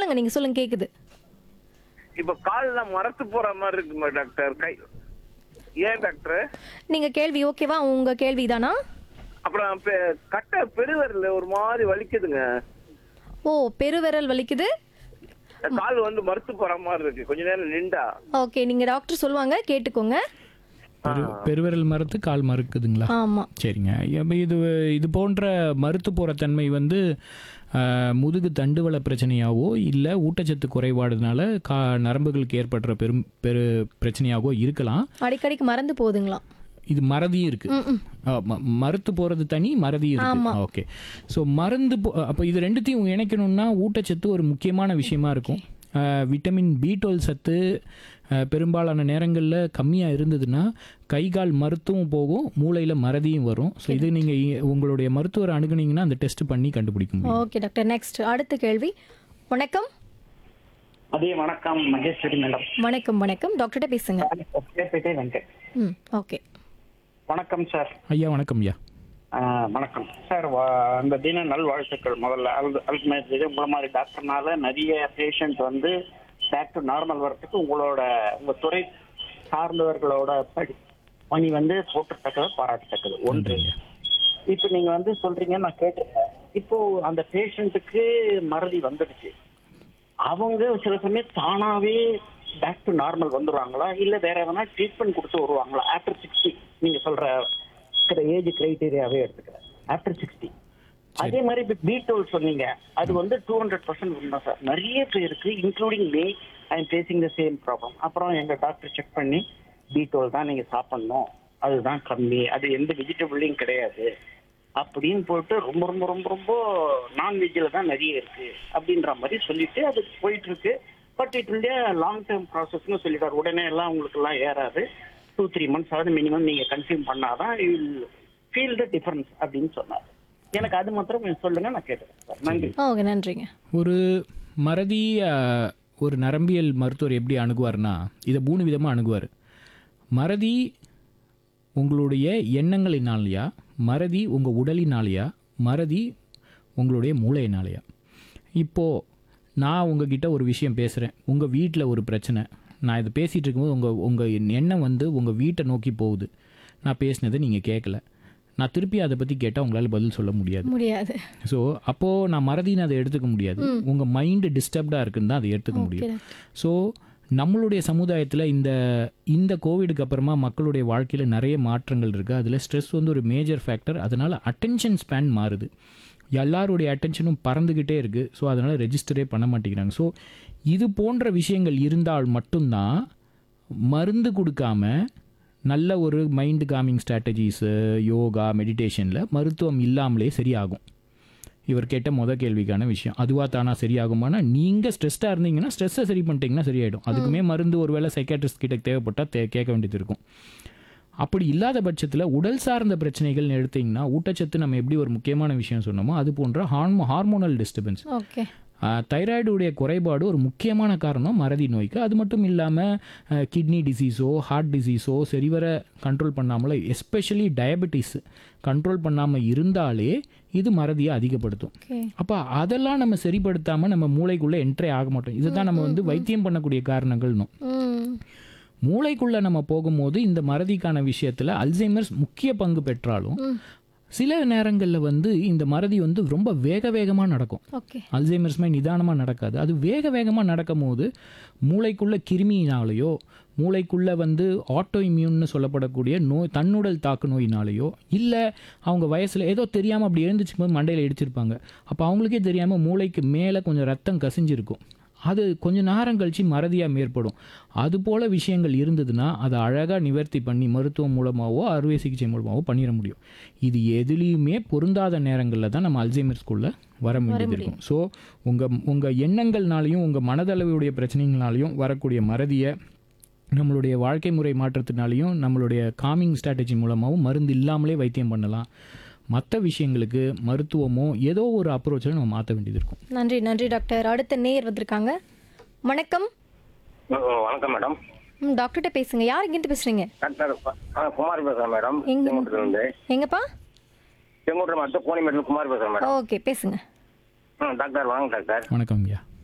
சொல்லுங்க நீங்க சொல்லுங்க கேக்குது இப்ப கால்லாம் மரத்து போற மாதிரி இருக்குமா டாக்டர் கை ஏன் டாக்டர் நீங்க கேள்வி ஓகேவா உங்க கேள்விதானா அப்புறம் பெ- கட்டை பெருவரில் ஒரு மாதிரி வலிக்குதுங்க ஓ பெருவிரல் வலிக்குது கால் வந்து மறுத்து போற மாதிரி இருக்கு கொஞ்ச நேரம் நின்றா ஓகே நீங்க டாக்டர் சொல்லுவாங்க கேட்டுக்கோங்க பெரு பெருவிரல் மரத்து கால் மறுக்குதுங்களா ஆமா சரிங்க அப்ப இது இது போன்ற மறுத்து போகிற தன்மை வந்து ஆஹ், முதுகு தண்டுவள பிரச்சனையாவோ இல்லை ஊட்டச்சத்து குறைபாடுனால கா நரம்புகளுக்கு ஏற்படுற பெரும் பெரு பிரச்சனையாகவோ இருக்கலாம் அடிக்கடிக்கு மறந்து போகுதுங்களா இது மறதியும் இருக்கு ஆ, ம- மறுத்து போறது தனி மறதி இருக்கு ஓகே ஸோ மருந்து போ- அப்போ இது ரெண்டுத்தையும் இணைக்கணும்னா ஊட்டச்சத்து ஒரு முக்கியமான விஷயமா இருக்கும் ஆ, விட்டமின் பி டுவெல் சத்து ஆ, பெரும்பாலான நேரங்களில் கம்மியாக இருந்ததுன்னா கை கால் மருத்துவம் போகும் மூளையில் மறதியும் வரும் ஸோ இது நீங்கள் உங்களுடைய மருத்துவரை அணுகுனீங்கன்னா அந்த டெஸ்ட் பண்ணி கண்டுபிடிக்க முடியும் ஓகே டாக்டர் நெக்ஸ்ட் அடுத்த கேள்வி வணக்கம் அதே வணக்கம் மகேஸ்வரி மேடம் வணக்கம் வணக்கம் டாக்டர்கிட்ட பேசுங்க பேசிட்டே வெங்கட் ம் ஓகே வணக்கம் சார் ஐயா வணக்கம் ஐயா ஆஹ் வணக்கம் சார் வா- அந்த தின நல்வாழ்த்துக்கள் முதல்ல அல் அல்மேட் உங்களை மாதிரி டாக்டர்னால நிறைய பேஷண்ட் வந்து பேக் டு நார்மல் வரத்துக்கு உங்களோட உங்க துறை சார்ந்தவர்களோட படி பணி வந்து போற்றத்தக்கது பாராட்டத்தக்கது ஒன்று இப்போ நீங்க வந்து சொல்றீங்க நான் கேட்டிருக்கேன் இப்போ அந்த பேஷண்ட்டுக்கு மறதி வந்துடுச்சு அவங்க சில சமயம் தானாவே பேக் டு நார்மல் வந்துடுவாங்களா இல்ல வேற எதனா ட்ரீட்மெண்ட் கொடுத்து வருவாங்களா ஆஃப்டர் சிக்ஸ்டி நீங்க சொல்ற ஏஜ் கிரைட்டீரியாவே எடுத்துக்கிறேன் ஆஃப்டர் சிக்ஸ்டி அதே மாதிரி இப்போ பீட்டோல் சொன்னீங்க அது வந்து டூ ஹண்ட்ரட் பர்சன்ட் உண்மை சார் நிறைய பேருக்கு including me I am facing the same problem அப்புறம் எங்க டாக்டர் செக் பண்ணி பீட்டோல் தான் நீங்க சாப்பிடணும் அதுதான் கம்மி அது எந்த வெஜிடபிள்லையும் கிடையாது அப்படின்னு போட்டு ரொம்ப ரொம்ப ரொம்ப ரொம்ப நான்வெஜ்ல தான் நிறைய இருக்கு அப்படின்ற மாதிரி சொல்லிட்டு அது போயிட்டு இருக்கு but it will long term ப்ராசஸ்னு சொல்லிட்டார் உடனே எல்லாம் உங்களுக்கு எல்லாம் ஏறாது டூ த்ரீ மந்த்ஸ் ஆகுது மினிமம் நீங்க கன்சியூம் பண்ணாதான் you will feel the difference அப்படின்னு சொன்னார் எனக்கு அது மாத்திரம் கொஞ்சம் சொல்லுங்க நான் கேட்டுக்கிறேன் சார் நன்றி ஓகே நன்றிங்க ஒரு மறதி அஹ், ஒரு நரம்பியல் மருத்துவர் எப்படி அணுகுவார்னா இதை மூணு விதமாக அணுகுவார் மறதி உங்களுடைய எண்ணங்களினாலயா மறதி உங்கள் உடலினாலயா மறதி உங்களுடைய மூளையினாலயா இப்போது நான் உங்ககிட்ட ஒரு விஷயம் பேசுகிறேன் உங்கள் வீட்டில் ஒரு பிரச்சனை நான் இதை பேசிகிட்டு இருக்கும்போது உங்கள் உங்கள் எண்ணம் வந்து உங்கள் வீட்டை நோக்கி போகுது நான் பேசினதை நீங்கள் கேட்கல நான் திருப்பி அதை பற்றி கேட்டால் உங்களால் பதில் சொல்ல முடியாது முடியாது ஸோ அப்போது நான் மறதின்னு அதை எடுத்துக்க முடியாது உங்கள் மைண்டு டிஸ்டர்ப்டாக இருக்குன்னு தான் அதை எடுத்துக்க முடியும் ஸோ நம்மளுடைய சமுதாயத்தில் இந்த இந்த கோவிடுக்கு அப்புறமா மக்களுடைய வாழ்க்கையில் நிறைய மாற்றங்கள் இருக்குது அதில் ஸ்ட்ரெஸ் வந்து ஒரு மேஜர் ஃபேக்டர் அதனால் அட்டென்ஷன் ஸ்பேன் மாறுது எல்லாருடைய அட்டென்ஷனும் பறந்துக்கிட்டே இருக்குது ஸோ அதனால் ரெஜிஸ்டரே பண்ண மாட்டேங்கிறாங்க ஸோ இது போன்ற விஷயங்கள் இருந்தால் மட்டும்தான் மருந்து கொடுக்காம நல்ல ஒரு மைண்ட் காமிங் ஸ்ட்ராட்டஜிஸு யோகா மெடிடேஷனில் மருத்துவம் இல்லாமலே சரியாகும் இவர் கேட்ட முத கேள்விக்கான விஷயம் அதுவா தானா சரியாகுமானா நீங்கள் ஸ்ட்ரெஸ்டாக இருந்தீங்கன்னா ஸ்ட்ரெஸ்ஸை சரி பண்ணிட்டீங்கன்னா சரியாயிடும் அதுக்குமே மருந்து ஒருவேளை சைக்காட்ரிஸ்ட் கிட்ட தேவைப்பட்டால் தே கேட்க வேண்டியது இருக்கும் அப்படி இல்லாத பட்சத்தில் உடல் சார்ந்த பிரச்சனைகள்னு எடுத்தீங்கன்னா ஊட்டச்சத்து நம்ம எப்படி ஒரு முக்கியமான விஷயம் சொன்னோமோ அது போன்ற ஹார்மோ ஹார்மோனல் டிஸ்டர்பன்ஸ் ஓகே தைராய்டுடைய குறைபாடு ஒரு முக்கியமான காரணம் மறதி நோய்க்கு அது மட்டும் இல்லாமல் கிட்னி டிசீஸோ ஹார்ட் டிசீஸோ சரிவர கண்ட்ரோல் பண்ணாமல் எஸ்பெஷலி டயபெட்டிஸ் கண்ட்ரோல் பண்ணாமல் இருந்தாலே இது மறதியை அதிகப்படுத்தும் ஓகே அப்போ அதெல்லாம் நம்ம சரிப்படுத்தாமல் நம்ம மூளைக்குள்ளே என்ட்ரே ஆக மாட்டோம் இதுதான் நம்ம வந்து வைத்தியம் பண்ணக்கூடிய காரணங்கள்னும் ம் மூளைக்குள்ளே நம்ம போகும்போது இந்த மறதிக்கான விஷயத்தில் அல்சைமர்ஸ் முக்கிய பங்கு பெற்றாலும் சில நேரங்களில் வந்து இந்த மறதி வந்து ரொம்ப வேக வேகமாக நடக்கும் ஓகே அல்சைமர்ஸ் மாதிரி நிதானமாக நடக்காது அது வேக வேகமாக நடக்கும் போது மூளைக்குள்ள கிருமியினாலேயோ மூளைக்குள்ள வந்து ஆட்டோ இம்யூன்னு சொல்லப்படக்கூடிய நோய் தன்னுடல் தாக்கு நோயினாலேயோ இல்லை அவங்க வயசில் ஏதோ தெரியாமல் அப்படி எழுந்துச்சுக்கும் போது மண்டையில் இடிச்சிருப்பாங்க அப்போ அவங்களுக்கே தெரியாமல் மூளைக்கு மேலே கொஞ்சம் ரத்தம் கசிஞ்சிருக்கும் அது கொஞ்ச நேரம் கழிச்சு மறதியாக ஏற்படும் அது போல விஷயங்கள் இருந்ததுன்னா அதை அழகாக நிவர்த்தி பண்ணி மருத்துவம் மூலமாகவோ அறுவை சிகிச்சை மூலமாகவோ பண்ணிட முடியும் இது எதுலேயுமே பொருந்தாத நேரங்களில் தான் நம்ம அல்சைமர்ஸ்குள்ளே வர வேண்டியது இருக்கும் ஸோ உங்கள் உங்கள் எண்ணங்கள்னாலையும் உங்கள் மனதளவுடைய பிரச்சனைகள்னாலையும் வரக்கூடிய மறதியை நம்மளுடைய வாழ்க்கை முறை மாற்றத்தினாலையும் நம்மளுடைய காமிங் ஸ்ட்ராட்டஜி மூலமாகவும் மருந்து இல்லாமலே வைத்தியம் பண்ணலாம் மற்ற விஷயங்களுக்கு மருத்துவமோ ஏதோ ஒரு அப்ரோச்சில் நம்ம மாற்ற வேண்டியது இருக்கும் நன்றி நன்றி டாக்டர் அடுத்த நேர் வந்திருக்காங்க வணக்கம் வணக்கம் மேடம் ம் டாக்டர்கிட்ட பேசுங்க யார் இங்கேருந்து பேசுறீங்க டாக்டர் ஆ, குமார் பேசுறேன் மேடம் எங்க? செங்கோட்டில இருந்து எங்கப்பா செங்கோட்டை மட்டும் கோணிமேட்டில் குமார் பேசுறேன் மேடம் ஓகே பேசுங்க ம் டாக்டர் வாங்க டாக்டர் வணக்கம் ஐயா